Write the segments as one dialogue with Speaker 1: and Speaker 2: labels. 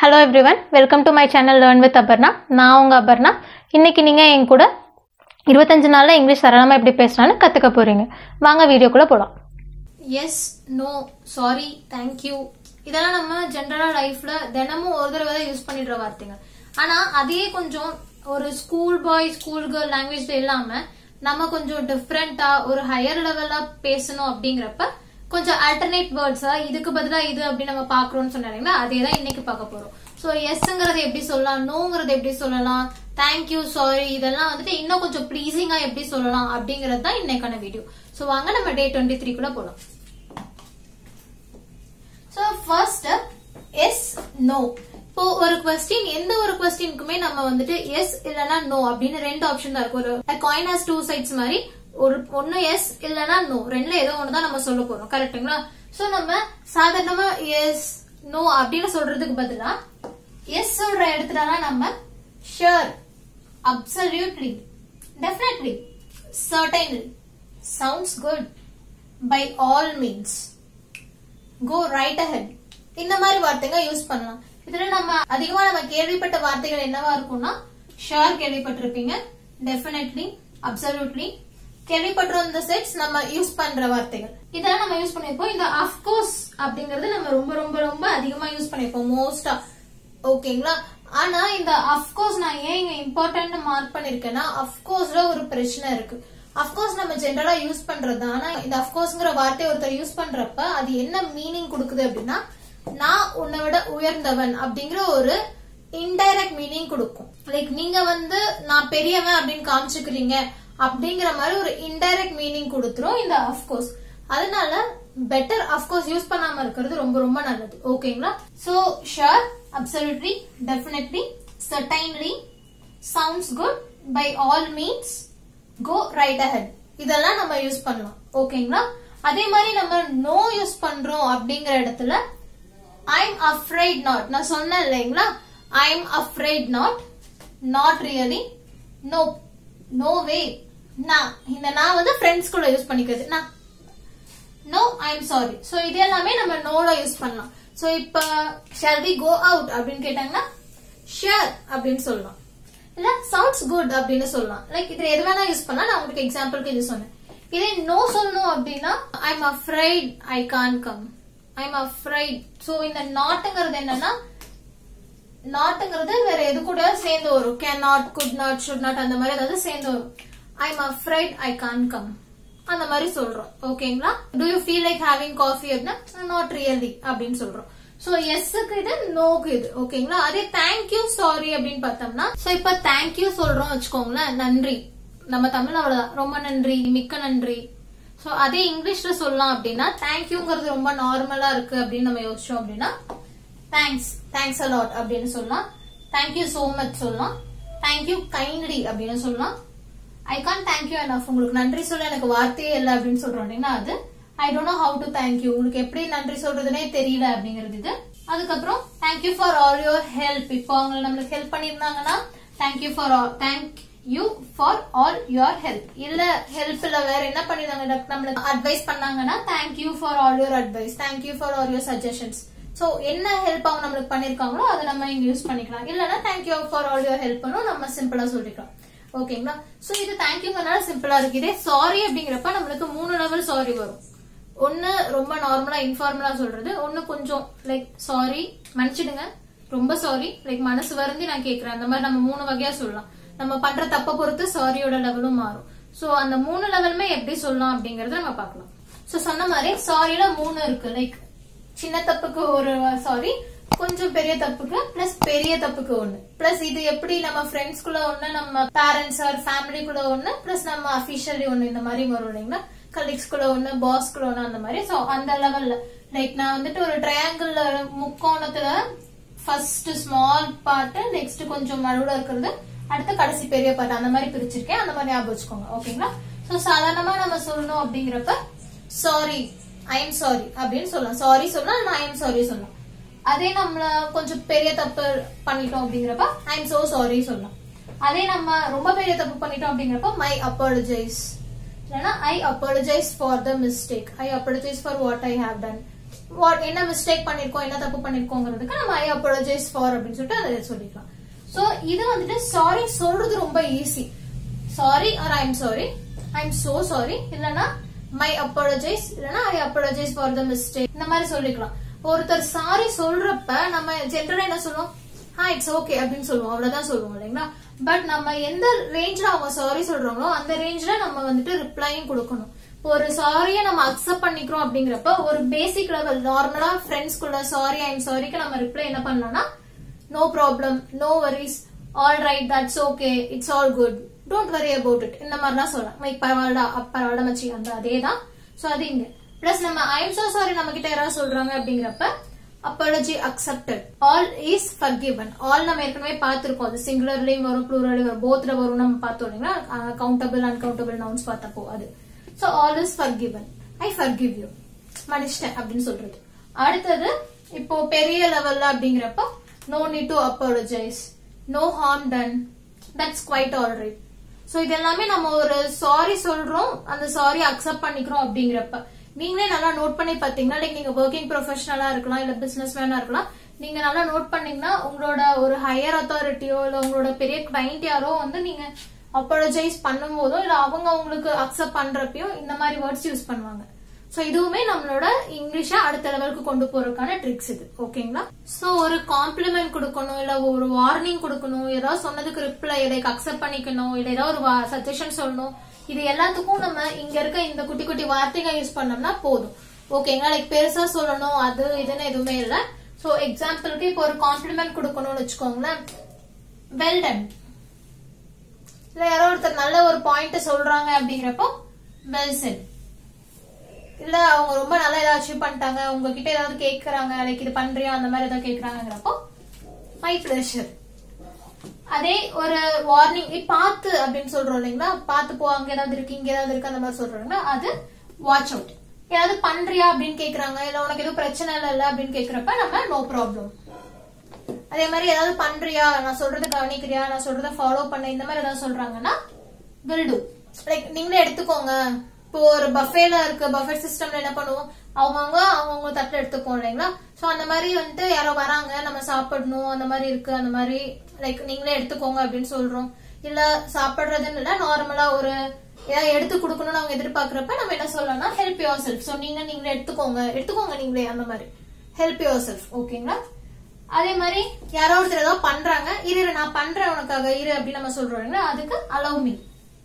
Speaker 1: hello everyone welcome to my channel learn with Aparna நான் உங்கள் அபர்ணா இன்னைக்கு நீங்கள் என் கூட இருபத்தஞ்சு நாளில் இங்கிலீஷ் சரளமாக எப்படி பேசலான்னு கற்றுக்க போகிறீங்க வாங்க வீடியோக்குள்ளே போகலாம் எஸ் நோ சாரி தேங்க்யூ இதெல்லாம் நம்ம ஜென்ரலாக லைஃப்பில் தினமும் ஒரு தடவை தான் யூஸ் பண்ணிடுற வார்த்தைங்க ஆனால் அதே கொஞ்சம் ஒரு ஸ்கூல் பாய் ஸ்கூல் கேர்ள் லாங்குவேஜ்ல இல்லாமல் நம்ம கொஞ்சம் டிஃப்ரெண்ட்டாக ஒரு ஹையர் லெவலாக பேசணும் அப்படிங்கிறப்ப கொஞ்சம் ஆல்டர்னேட் வேர்ட்ஸா இதுக்கு பதிலா இது அப்படி நம்ம பாக்குறோம்னு சொன்னாங்கன்னா அதே தான் இன்னைக்கு பார்க்க போறோம் சோ எஸ்ங்கிறது எப்படி சொல்லலாம் நோங்கிறது எப்படி சொல்லலாம் தேங்க்யூ சாரி இதெல்லாம் வந்துட்டு இன்னும் கொஞ்சம் ப்ளீசிங்கா எப்படி சொல்லலாம் அப்படிங்கிறது தான் இன்னைக்கான வீடியோ சோ வாங்க நம்ம டே டுவெண்ட்டி த்ரீ கூட போலாம் சோ ஃபர்ஸ்ட் எஸ் நோ இப்போ ஒரு கொஸ்டின் எந்த ஒரு கொஸ்டினுக்குமே நம்ம வந்துட்டு எஸ் இல்லனா நோ அப்படின்னு ரெண்டு ஆப்ஷன் தான் இருக்கும் ஒரு காயின் ஹாஸ் டூ சைட்ஸ் மாதிரி ஒரு ஒன்னு எஸ் இல்லனா நோ ரெண்டுல ஏதோ ஒன்று தான் நம்ம சொல்ல போறோம் கரெக்ட்டுங்களா சோ நம்ம சாதாரணமா எஸ் நோ அப்படின்னு சொல்றதுக்கு பதிலா எஸ் சொல்ற இடத்துலலாம் நம்ம sure absolutely definitely certainly sounds good by all means go right ahead இந்த மாதிரி வார்த்தைங்க யூஸ் பண்ணலாம் இதுல நம்ம அதிகமா நம்ம கேள்விப்பட்ட வார்த்தைகள் என்னவா இருக்கும்னா ஷுர் கேள்விப்பட்டிருப்பீங்க டெஃபினெட்லி அப்சல்யூட்லி கேள்விப்பட்டிருந்த இந்த செட்ஸ் நம்ம யூஸ் பண்ற வார்த்தைகள் இதெல்லாம் நம்ம யூஸ் பண்ணிருப்போம் இந்த அஃப்கோர்ஸ் அப்படிங்கறது நம்ம ரொம்ப ரொம்ப ரொம்ப அதிகமா யூஸ் பண்ணிருப்போம் மோஸ்டா ஓகேங்களா ஆனா இந்த அஃப்கோர்ஸ் நான் ஏன் இங்க இம்பார்ட்டன்ட் மார்க் பண்ணிருக்கேன்னா அஃப்கோர்ஸ்ல ஒரு பிரச்சனை இருக்கு அஃப்கோர்ஸ் நம்ம ஜென்ரலா யூஸ் பண்றது ஆனா இந்த அஃப்கோர்ஸ்ங்கிற வார்த்தை ஒருத்தர் யூஸ் பண்றப்ப அது என்ன மீனிங் கொடுக்குது அப்படின்னா நான் உன்னை விட உயர்ந்தவன் அப்படிங்கிற ஒரு இன்டைரக்ட் மீனிங் கொடுக்கும் லைக் நீங்க வந்து நான் பெரியவன் அப்படின்னு காமிச்சுக்கிறீங்க அப்படிங்கிற மாதிரி ஒரு இன்டைரக்ட் மீனிங் கொடுத்துரும் இந்த அஃப்கோர்ஸ் அதனால பெட்டர் அஃப்கோர்ஸ் யூஸ் பண்ணாம இருக்கிறது ரொம்ப ரொம்ப நல்லது ஓகேங்களா so sure absolutely definitely certainly sounds good by all means go right ahead இதெல்லாம் நம்ம யூஸ் பண்ணலாம் ஓகேங்களா அதே மாதிரி நம்ம நோ யூஸ் பண்றோம் அப்படிங்கிற இடத்துல ஐம் அஃப்ரைட் நாட் நான் சொன்னேன் இல்லைங்களா I'm afraid not not really no no way நான் இந்த நான் வந்து ஃப்ரெண்ட்ஸ் கூட யூஸ் பண்ணிக்கிறது நான் no I am sorry so இது எல்லாமே நம்ம நோல யூஸ் பண்ணலாம் சோ இப்ப ஷால் வி கோ அவுட் அப்படின்னு கேட்டாங்கன்னா ஷியர் அப்படின்னு சொல்லலாம் இல்ல சவுண்ட்ஸ் குட் அப்படின்னு சொல்லலாம் லைக் இது எது வேணா யூஸ் பண்ணலாம் நான் உங்களுக்கு எக்ஸாம்பிளுக்கு இது சொன்னேன் இதே நோ சொல்லணும் அப்படின்னா I am afraid I can't come I am afraid so இந்த நாட்டுங்கிறது என்னன்னா நாட்டுங்கிறது வேற எது கூட சேர்ந்து வரும் can not could not should not அந்த மாதிரி ஏதாவது சேர்ந்து வரும் I am afraid I can't come அந்த மாதிரி சொல்றோம் ஓகேங்களா do you feel like having coffee அப்படின்னா நாட் ரியலி அப்படின்னு சொல்றோம் சோ எஸ்க்கு இது நோக்கு இது ஓகேங்களா அதே தேங்க்யூ சாரி அப்படின்னு பார்த்தோம்னா சோ இப்ப தேங்க்யூ சொல்றோம் வச்சுக்கோங்களேன் நன்றி நம்ம தமிழ் அவ்வளவுதான் ரொம்ப நன்றி மிக்க நன்றி சோ அதே இங்கிலீஷ்ல சொல்லலாம் அப்படின்னா தேங்க்யூங்கிறது ரொம்ப நார்மலா இருக்கு அப்படின்னு நம்ம யோசிச்சோம் அப்படின்னா தேங்க்ஸ் தேங்க்ஸ் அலாட் அப்படின்னு சொல்லலாம் தேங்க்யூ சோ மச் சொல்லலாம் தேங்க்யூ கைண்ட்லி அப்படின்னு சொல்லலாம் ஐ கான் தேங்க்யூ எனஃப் உங்களுக்கு நன்றி சொல்ல எனக்கு வார்த்தையே இல்லை அப்படின்னு சொல்றோம் அப்படின்னா அது I don't know how to thank you உங்களுக்கு எப்படி நன்றி சொல்றதுனே தெரியல அப்படிங்கிறது இது அதுக்கப்புறம் thank you for all your help இப்போ அவங்க நம்மளுக்கு ஹெல்ப் பண்ணிருந்தாங்கன்னா thank you for all thank you for all your help இல்ல ஹெல்ப் இல்ல வேற என்ன பண்ணிருந்தாங்க நம்மளுக்கு அட்வைஸ் பண்ணாங்கன்னா thank you for all your advice thank you for all your suggestions so என்ன ஹெல்ப் அவங்க நம்மளுக்கு பண்ணிருக்காங்களோ அதை நம்ம இங்க யூஸ் பண்ணிக்கலாம் இல்லனா thank you for all your help நம்ம சிம்பிளா சொல்லிக்கலாம் ஓகேங்களா சோ இது தேங்க்யூங்கனால சிம்பிளா இருக்கு இதே சாரி அப்படிங்கிறப்ப நம்மளுக்கு மூணு லெவல் சாரி வரும் ஒன்னு ரொம்ப நார்மலா இன்ஃபார்மலா சொல்றது ஒன்னு கொஞ்சம் லைக் சாரி மன்னிச்சிடுங்க ரொம்ப சாரி லைக் மனசு வருந்தி நான் கேக்குறேன் அந்த மாதிரி நம்ம மூணு வகையா சொல்லலாம் நம்ம பண்ற தப்ப பொறுத்து சாரியோட லெவலும் மாறும் சோ அந்த மூணு லெவலுமே எப்படி சொல்லலாம் அப்படிங்கறத நம்ம பார்க்கலாம் சோ சொன்ன மாதிரி சாரில மூணு இருக்கு லைக் சின்ன தப்புக்கு ஒரு சாரி கொஞ்சம் பெரிய தப்புக்கு பிளஸ் பெரிய தப்புக்கு ஒண்ணு பிளஸ் இது எப்படி நம்ம ஃப்ரெண்ட்ஸ் குள்ள ஒண்ணு நம்ம பேரண்ட்ஸ் ஆர் ஃபேமிலி குள்ள ஒண்ணு பிளஸ் நம்ம அபிஷியலி ஒண்ணு இந்த மாதிரி வரும் இல்லைங்களா கலீக்ஸ் குள்ள ஒண்ணு பாஸ் குள்ள ஒண்ணு அந்த மாதிரி சோ அந்த லெவல்ல லைக் நான் வந்துட்டு ஒரு ட்ரையாங்கிள் முக்கோணத்துல ஃபர்ஸ்ட் ஸ்மால் பார்ட் நெக்ஸ்ட் கொஞ்சம் நடுவுல இருக்கிறது அடுத்து கடைசி பெரிய பார்ட் அந்த மாதிரி பிரிச்சிருக்கேன் அந்த மாதிரி ஞாபகம் வச்சுக்கோங்க ஓகேங்களா சோ சாதாரணமா நம்ம சொல்லணும் அப்படிங்கிறப்ப சாரி ஐ எம் சாரி அப்படின்னு சொல்லலாம் சாரி சொல்லலாம் நான் ஐ எம் சாரி சொல்லலாம் அதே நம்மள கொஞ்சம் பெரிய தப்பு பண்ணிட்டோம் அப்படிங்கிறப்ப ஐ எம் சோ சாரி சொல்லலாம் அதே நம்ம ரொம்ப பெரிய தப்பு பண்ணிட்டோம் அப்படிங்கிறப்ப மை அப்பாலஜைஸ் இல்லைன்னா I apologise for the mistake I apologise for what I have done what என்ன மிஸ்டேக் பண்ணிருக்கோம் என்ன தப்பு பண்ணிருக்கோங்கிறதுக்கு நம்ம ஐ அப்பாலஜைஸ் ஃபார் அப்படின்னு சொல்லிட்டு அதை சொல்லிக்கலாம் சோ இது வந்துட்டு சாரி சொல்றது ரொம்ப easy sorry or I am sorry I am so sorry இல்லனா மை அப்பாலஜைஸ் இல்லனா I apologise for the mistake இந்த மாதிரி சொல்லிக்கலாம் ஒருத்தர் சாரி சொல்றப்ப நம்ம ஜென்ரலா என்ன சொல்லுவோம் ஆ இட்ஸ் ஓகே அப்படின்னு சொல்லுவோம் அவ்வளவுதான் சொல்லுவோம் இல்லைங்களா பட் நம்ம எந்த ரேஞ்ச்ல அவங்க சாரி சொல்றாங்களோ அந்த ரேஞ்ச்ல நம்ம வந்துட்டு ரிப்ளையும் கொடுக்கணும் இப்போ ஒரு சாரிய நம்ம அக்செப்ட் பண்ணிக்கிறோம் அப்படிங்கிறப்ப ஒரு பேசிக் லெவல் நார்மலா ஃப்ரெண்ட்ஸ்குள்ள சாரி ஐ எம் சாரிக்கு நம்ம ரிப்ளை என்ன பண்ணலாம்னா no problem no worries all right that's okay it's all good don't worry about it இந்த மாதிரிலாம் சொல்லலாம் லைக் பரவாயில்ல அப்ப பரவாயில்ல மச்சி அந்த அதே தான் சோ அது இங்க பிளஸ் நம்ம ஐ எம் சோ சாரி நம்ம கிட்ட யாராவது சொல்றாங்க அப்படிங்கிறப்ப apology accepted all is forgiven all நம்ம ஏற்கனவே பார்த்திருக்கோம் அது சிங்குலர்லயும் வரும் ப்ளூரலையும் வரும் போத்ல வரும் நம்ம பார்த்தோம் இல்லைங்களா கவுண்டபிள் அன்கவுண்டபிள் நவுன்ஸ் பார்த்தப்போ அது so all is forgiven I forgive you மன்னிச்சிட்டேன் அப்படின்னு சொல்றது அடுத்தது இப்போ பெரிய லெவல்ல அப்படிங்கிறப்போ no need to apologize no harm done that's quite all right so இது எல்லாமே நம்ம ஒரு சாரி சொல்றோம் அந்த சாரி அக்செப்ட் பண்ணிக்கிறோம் அப்படிங்கிறப்ப நீங்களே நல்லா நோட் பண்ணி பாத்தீங்கன்னா லைக் நீங்க ஒர்க்கிங் ப்ரொஃபஷனலா இருக்கலாம் இல்ல பிசினஸ் மேனா இருக்கலாம் நீங்க நல்லா நோட் பண்ணீங்கன்னா உங்களோட ஒரு ஹையர் அத்தாரிட்டியோ இல்ல உங்களோட பெரிய கிளைண்ட் யாரோ வந்து நீங்க அப்பாலஜைஸ் பண்ணும் போதோ இல்ல அவங்க உங்களுக்கு அக்செப்ட் பண்றப்பயும் இந்த மாதிரி வேர்ட்ஸ் யூஸ் பண்ணுவாங்க சோ இதுவுமே நம்மளோட இங்கிலீஷ அடுத்த லெவலுக்கு கொண்டு போறதுக்கான ட்ரிக்ஸ் இது ஓகேங்களா சோ ஒரு காம்ப்ளிமெண்ட் கொடுக்கணும் இல்ல ஒரு வார்னிங் கொடுக்கணும் ஏதாவது சொன்னதுக்கு ரிப்ளை லைக் அக்செப்ட் பண்ணிக்கணும் இல்ல ஏதாவது ஒரு சஜஷன் சொல்லணும் இது எல்லாத்துக்கும் நம்ம இங்க இருக்க இந்த குட்டி குட்டி வார்த்தைகள் யூஸ் பண்ணோம்னா போதும் ஓகேங்களா லைக் பெருசா சொல்லணும் அது இதுன்னு எதுவுமே இல்ல சோ எக்ஸாம்பிளுக்கு இப்போ ஒரு காம்ப்ளிமெண்ட் கொடுக்கணும்னு வச்சுக்கோங்களேன் வெல் டன் இல்ல யாரோ ஒருத்தர் நல்ல ஒரு பாயிண்ட் சொல்றாங்க அப்படிங்கிறப்போ வெல் செட் இல்ல அவங்க ரொம்ப நல்லா ஏதாவது அச்சீவ் பண்ணிட்டாங்க உங்ககிட்ட ஏதாவது கேக்குறாங்க லைக் இது பண்றியா அந்த மாதிரி ஏதாவது கேக்குறாங்கிறப்போ மை பிளஷர் அதே ஒரு வார்னிங் பார்த்து அப்படின்னு சொல்றோம் இல்லைங்களா பார்த்து போ அங்க ஏதாவது இருக்கு இங்க ஏதாவது இருக்கு அந்த மாதிரி சொல்றாங்க அது வாட்ச் அவுட் ஏதாவது பண்றியா அப்படின்னு கேக்குறாங்க இல்ல உனக்கு எதுவும் பிரச்சனை இல்ல அப்படின்னு கேக்குறப்ப நம்ம நோ ப்ராப்ளம் அதே மாதிரி ஏதாவது பண்றியா நான் சொல்றத கவனிக்கிறியா நான் சொல்றத ஃபாலோ பண்ண இந்த மாதிரி ஏதாவது சொல்றாங்கன்னா வில் டூ லைக் நீங்களே எடுத்துக்கோங்க இப்போ ஒரு பஃபேல இருக்க பஃபெட் சிஸ்டம்ல என்ன பண்ணுவோம் அவங்கவுங்க அவங்கவுங்க தட்டுல எடுத்துப்போம் இல்லைங்களா சோ அந்த மாதிரி வந்துட்டு யாரோ வராங்க நம்ம சாப்பிடணும் அந்த மாதிரி இருக்கு அந்த மாதிரி லைக் நீங்களே எடுத்துக்கோங்க அப்படின்னு சொல்றோம் இல்ல சாப்பிடுறதுன்னு இல்ல நார்மலா ஒரு ஏதாவது எடுத்து கொடுக்கணும்னு அவங்க எதிர்பார்க்கறப்ப நம்ம என்ன சொல்லலாம்னா ஹெல்ப் யுவர் செல்ஃப் சோ நீங்க நீங்களே எடுத்துக்கோங்க எடுத்துக்கோங்க நீங்களே அந்த மாதிரி ஹெல்ப் யுவர் செல்ஃப் ஓகேங்களா அதே மாதிரி யாரோ ஒருத்தர் ஏதோ பண்றாங்க இரு இரு, நான் பண்றேன் உனக்காக இரு அப்படின்னு நம்ம சொல்றோம் இல்லைங்களா, அதுக்கு அலோவ் மீ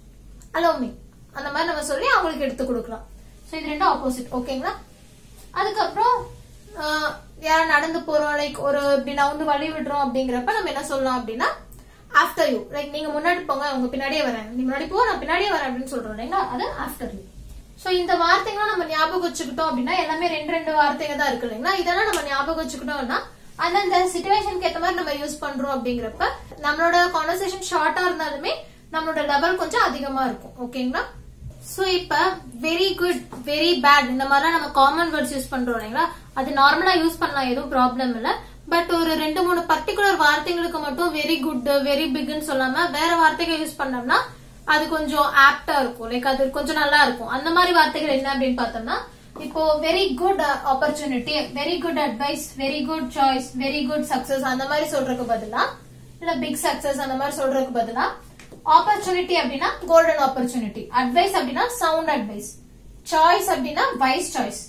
Speaker 1: அலோவ் மீ அந்த மாதிரி நம்ம சொல்லி அவங்களுக்கு எடுத்து கொடுக்கலாம் சோ இது ரெண்டும் ஆப்போசிட் ஓகேங்களா அதுக்கப்புறம் ஆஹ், யாரா நடந்து போறோம் லைக் ஒரு இப்படி நவுந்து வழி விடுறோம் அப்படிங்கிறப்ப நம்ம என்ன சொல்லலாம் அப்படின்னா ஆஃப்டர் யூ லைக் நீங்க முன்னாடி போங்க உங்க பின்னாடியே வரேன் நீ முன்னாடி போ நான் பின்னாடியே வரேன் அப்படின்னு சொல்றோம் இல்லைங்களா அது ஆஃப்டர் யூ சோ இந்த வார்த்தைகள்லாம் நம்ம ஞாபகம் வச்சுக்கிட்டோம் அப்படின்னா எல்லாமே ரெண்டு ரெண்டு வார்த்தைங்க தான் இருக்கு இல்லைங்களா இதெல்லாம் நம்ம ஞாபகம் வச்சுக்கிட்டோம்னா அந்தந்த சுச்சுவேஷனுக்கு ஏத்த மாதிரி நம்ம யூஸ் பண்றோம் அப்படிங்கிறப்ப நம்மளோட கான்வர்சேஷன் ஷார்ட்டா இருந்தாலுமே நம்மளோட லெவல் கொஞ்சம் அதிகமா இருக்கும் ஓகேங்களா சோ இப்ப வெரி குட் வெரி பேட் இந்த மாதிரிலாம் நம்ம காமன் வேர்ட்ஸ் யூஸ் பண்றோம் இல்லைங்களா அது நார்மலா யூஸ் பண்ணலாம் எதுவும் ப்ராப்ளம் இல்ல பட் ஒரு ரெண்டு மூணு பர்டிகுலர் வார்த்தைகளுக்கு மட்டும் வெரி குட் வெரி பிக்னு சொல்லாம வேற வார்த்தைகள் யூஸ் பண்ணோம்னா அது கொஞ்சம் ஆப்டா இருக்கும் லைக் அது கொஞ்சம் நல்லா இருக்கும் அந்த மாதிரி வார்த்தைகள் என்ன அப்படின்னு பார்த்தோம்னா இப்போ very good opportunity very good advice very good choice very good success அந்த மாதிரி சொல்றதுக்கு பதிலா இல்ல பிக் சக்சஸ் அந்த மாதிரி சொல்றதுக்கு பதிலா ஆப்பர்ச்சுனிட்டி அப்படின்னா கோல்டன் ஆப்பர்ச்சுனிட்டி அட்வைஸ் அப்படின்னா சவுண்ட் அட்வைஸ் சாய்ஸ் அப்படின்னா வைஸ் சாய்ஸ்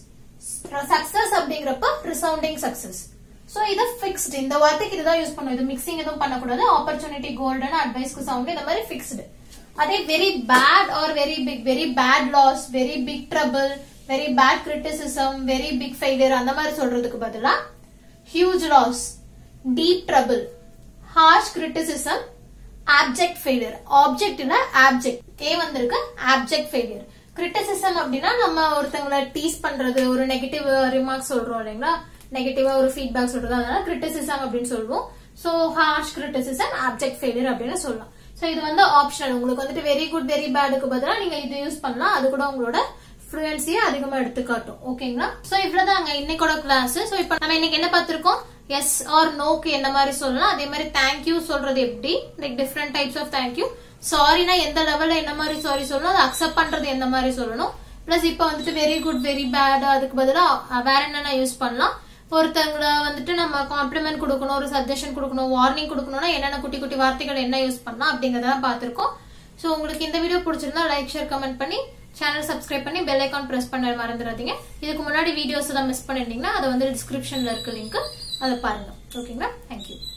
Speaker 1: சக்சஸ் அப்படிங்கிறப்ப ரிசவுண்டிங் சக்சஸ் சோ இது ஃபிக்ஸ்டு இந்த வார்த்தைக்கு இதுதான் யூஸ் பண்ணும் இது மிக்சிங் எதுவும் பண்ணக்கூடாது ஆப்பர்ச்சுனிட்டி கோல்டன் அட்வைஸ்க்கு சவுண்ட் இந்த மாதிரி ஃபிக்ஸ்டு அதே very bad or very big very bad loss very big trouble very bad criticism very big failure அந்த மாதிரி சொல்றதுக்கு பதிலா huge loss deep trouble harsh criticism abject failure abject இல்ல ஆப்ஜெக்ட் ஏ வந்திருக்கு abject failure criticism அப்படின்னா நம்ம ஒருத்தங்களை tease பண்றது ஒரு நெகட்டிவ் ரிமார்க் சொல்றோம் இல்லைங்களா நெகட்டிவா ஒரு ஃபீட்பேக் சொல்றது அதனால கிரிட்டிசிசம் அப்படின்னு சொல்லுவோம் so harsh criticism abject failure அப்படின்னு சொல்லலாம் சோ இது வந்து ஆப்ஷனல் உங்களுக்கு வந்துட்டு வெரி குட் வெரி பேடுக்கு பதிலா நீங்க இது யூஸ் பண்ணலாம் அது கூட உங்களோட ஃப்ளூயன்சியை அதிகமா எடுத்து காட்டும் ஓகேங்களா சோ இவ்வளவுதாங்க இன்னைக்கோட கிளாஸ் சோ இப்போ நம்ம இன்னைக்கு என்ன பார்த்திருக்கோம் எஸ் ஆர் நோக்கு என்ன மாதிரி சொல்லலாம் அதே மாதிரி தேங்க்யூ சொல்றது எப்படி like different types of thank you சாரினா எந்த லெவல்ல என்ன மாதிரி சாரி சொல்லணும் அதை அக்செப்ட் பண்றது எந்த மாதிரி சொல்லணும் பிளஸ் இப்போ வந்துட்டு வெரி குட் வெரி பேட் அதுக்கு பதிலா அஹ், வேற என்னென்ன யூஸ் பண்ணலாம் ஒருத்தங்கள வந்துட்டு நம்ம காம்ப்ளிமெண்ட் கொடுக்கணும் ஒரு சஜஷன் கொடுக்கணும் வார்னிங் கொடுக்கணும்னா என்னென்ன குட்டி குட்டி வார்த்தைகள் என்ன யூஸ் பண்ணலாம் அப்படிங்கறத பார்த்திருக்கோம் ஸோ உங்களுக்கு இந்த வீடியோ பிடிச்சிருந்தா லைக் ஷேர் கமெண்ட் பண்ணி சேனல் சப்ஸ்கிரைப் பண்ணி பெல் ஐக்கான் பிரஸ் பண்ண மறந்துடாதீங்க இதுக்கு முன்னாடி வீடியோஸ் எல்லாம் மிஸ் பண்ணிருந்தீங்கன்னா அது வந்து டிஸ்கிரிப்ஷன்ல இருக்கு லிங்க் அதை பாருங்க ஓகேங்களா தேங்க்யூ